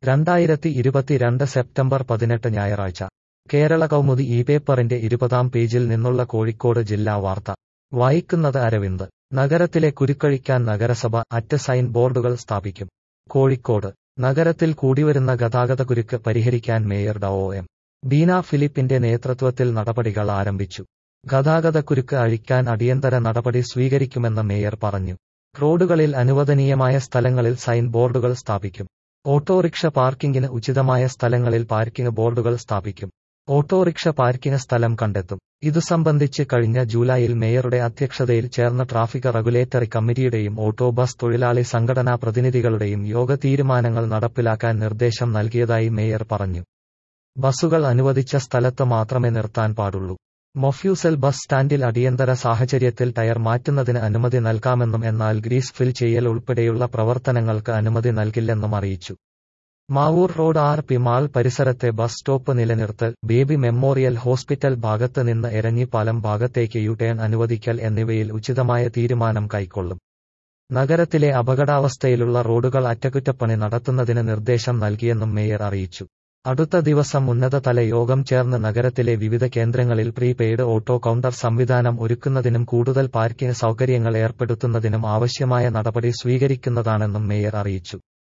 രണ്ടായിരത്തി ഇരുപത്തിരണ്ട് സെപ്റ്റംബർ പതിനെട്ട് ഞായറാഴ്ച കേരള കൗമുദി ഈ പേപ്പറിന്റെ ഇരുപതാം പേജിൽ നിന്നുള്ള കോഴിക്കോട് ജില്ലാ വാർത്ത വായിക്കുന്നത് അരവിന്ദ് നഗരത്തിലെ കുരുക്കഴിക്കാൻ നഗരസഭ അറ്റ് സൈൻ ബോർഡുകൾ സ്ഥാപിക്കും കോഴിക്കോട് നഗരത്തിൽ കൂടിവരുന്ന ഗതാഗതക്കുരുക്ക് പരിഹരിക്കാൻ മേയർ ഡോ എം ബീന ഫിലിപ്പിന്റെ നേതൃത്വത്തിൽ നടപടികൾ ആരംഭിച്ചു ഗതാഗതക്കുരുക്ക് അഴിക്കാൻ അടിയന്തര നടപടി സ്വീകരിക്കുമെന്ന് മേയർ പറഞ്ഞു റോഡുകളിൽ അനുവദനീയമായ സ്ഥലങ്ങളിൽ സൈൻ ബോർഡുകൾ സ്ഥാപിക്കും ഓട്ടോറിക്ഷ പാർക്കിംഗിന് ഉചിതമായ സ്ഥലങ്ങളിൽ പാർക്കിംഗ് ബോർഡുകൾ സ്ഥാപിക്കും ഓട്ടോറിക്ഷ പാർക്കിംഗ് സ്ഥലം കണ്ടെത്തും ഇതു സംബന്ധിച്ച് കഴിഞ്ഞ ജൂലൈയിൽ മേയറുടെ അധ്യക്ഷതയിൽ ചേർന്ന ട്രാഫിക് റെഗുലേറ്ററി കമ്മിറ്റിയുടെയും ഓട്ടോ ബസ് തൊഴിലാളി സംഘടനാ പ്രതിനിധികളുടെയും യോഗ തീരുമാനങ്ങൾ നടപ്പിലാക്കാൻ നിർദ്ദേശം നൽകിയതായി മേയർ പറഞ്ഞു ബസുകൾ അനുവദിച്ച സ്ഥലത്ത് മാത്രമേ നിർത്താൻ പാടുള്ളൂ മൊഫ്യൂസൽ ബസ് സ്റ്റാൻഡിൽ അടിയന്തര സാഹചര്യത്തിൽ ടയർ മാറ്റുന്നതിന് അനുമതി നൽകാമെന്നും എന്നാൽ ഗ്രീസ് ഫിൽ ചെയ്യൽ ഉൾപ്പെടെയുള്ള പ്രവർത്തനങ്ങൾക്ക് അനുമതി നൽകില്ലെന്നും അറിയിച്ചു Mavoor road R P mall പരിസരത്തെ ബസ് സ്റ്റോപ്പ് നിലനിർത്തൽ ബേബി മെമ്മോറിയൽ ഹോസ്പിറ്റൽ ഭാഗത്ത് നിന്ന് എരഞ്ഞിപ്പാലം ഭാഗത്തേക്ക് യു ടേൺ അനുവദിക്കൽ എന്നിവയിൽ ഉചിതമായ തീരുമാനം കൈക്കൊള്ളും നഗരത്തിലെ അപകടാവസ്ഥയിലുള്ള റോഡുകൾ അറ്റകുറ്റപ്പണി നടത്തുന്നതിന് നിർദ്ദേശം നൽകിയെന്നും മേയർ അറിയിച്ചു അടുത്ത ദിവസം ഉന്നതതല യോഗം ചേർന്ന് നഗരത്തിലെ വിവിധ കേന്ദ്രങ്ങളിൽ പ്രീപെയ്ഡ് ഓട്ടോ കൗണ്ടർ സംവിധാനം ഒരുക്കുന്നതിനും കൂടുതൽ പാർക്കിംഗ് സൗകര്യങ്ങൾ ഏർപ്പെടുത്തുന്നതിനും ആവശ്യമായ നടപടി സ്വീകരിക്കുന്നതാണെന്നും മേയർ അറിയിച്ചു